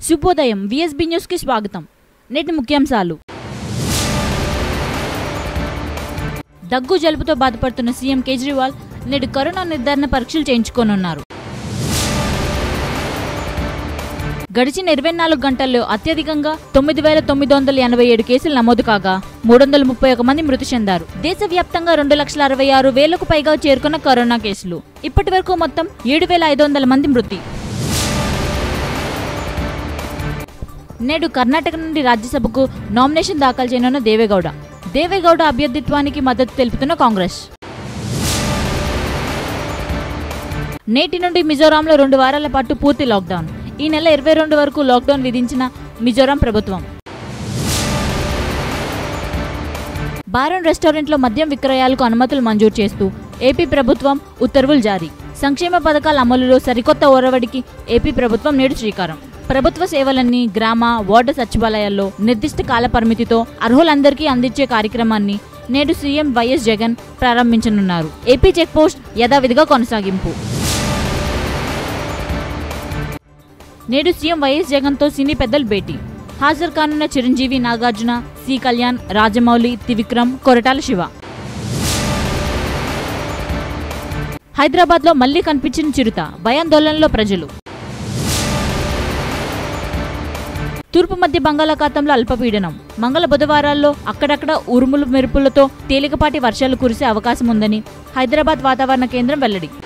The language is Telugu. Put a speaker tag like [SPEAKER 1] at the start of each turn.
[SPEAKER 1] శుభోదయం విఎస్బి న్యూస్కి స్వాగతం నేటి ముఖ్యాంశాలు దగ్గు జలుబుతో బాధపడుతున్న సీఎం కేజ్రీవాల్ నేడు కరోనా నిర్ధారణ పరీక్షలు చేయించుకోనున్నారు గడిచిన ఇరవై నాలుగు గంటల్లో అత్యధికంగా తొమ్మిది వేల తొమ్మిది వందల ఎనభై ఏడు కేసులు నమోదు కాగా మూడు వందల ముప్పై ఒక మంది మృతి చెందారు దేశవ్యాప్తంగా రెండు లక్షల అరవై ఆరు వేలకు పైగా చేరుకున్న కరోనా కేసులు ఇప్పటి వరకు మొత్తం ఏడు వేల ఐదు వందల మంది మృతి నేడు కర్ణాటక నుండి రాజ్యసభకు నామినేషన్ దాఖలు చేయనున్న దేవేగౌడ దేవేగౌడ అభ్యర్థిత్వానికి మద్దతు తెలుపుతున్న కాంగ్రెస్ నేటి నుండి మిజోరాంలో రెండు వారాల పాటు పూర్తి లాక్డౌన్ ఈ నెల ఇరవై రెండు వరకు లాక్డౌన్ విధించిన మిజోరాం ప్రభుత్వం బారన్ రెస్టారెంట్లో మద్యం విక్రయాలకు అనుమతులు మంజూరు చేస్తూ ఏపీ ప్రభుత్వం ఉత్తర్వులు జారీ సంక్షేమ పథకాల అమలులో సరికొత్త ఒరవడికి ఏపీ ప్రభుత్వం నేడు శ్రీకారం ప్రభుత్వ సేవలన్నీ గ్రామ వార్డు సచివాలయాల్లో నిర్దిష్ట కాల పరిమితితో అర్హులందరికీ అందించే కార్యక్రమాన్ని నేడు సీఎం వైఎస్ జగన్ ప్రారంభించనున్నారు ఏపీ చెక్ పోస్ట్ యథావిధిగా కొనసాగింపు నేడు సీఎం వైఎస్ జగన్తో సినీ పెద్దలు భేటీ హాజరు కానున్న చిరంజీవి నాగార్జున సి కళ్యాణ్ రాజమౌళి త్రివిక్రమ్ కొరటాల శివ హైదరాబాద్లో మళ్లీ కనిపించిన చిరుత భయాందోళనలో ప్రజలు తూర్పు మధ్య బంగాళాఖాతంలో అల్పపీడనం మంగళ బుధవారాల్లో అక్కడక్కడ ఉరుములు మెరుపులతో తేలికపాటి వర్షాలు కురిసే అవకాశం ఉందని హైదరాబాద్ వాతావరణ కేంద్రం వెల్లడి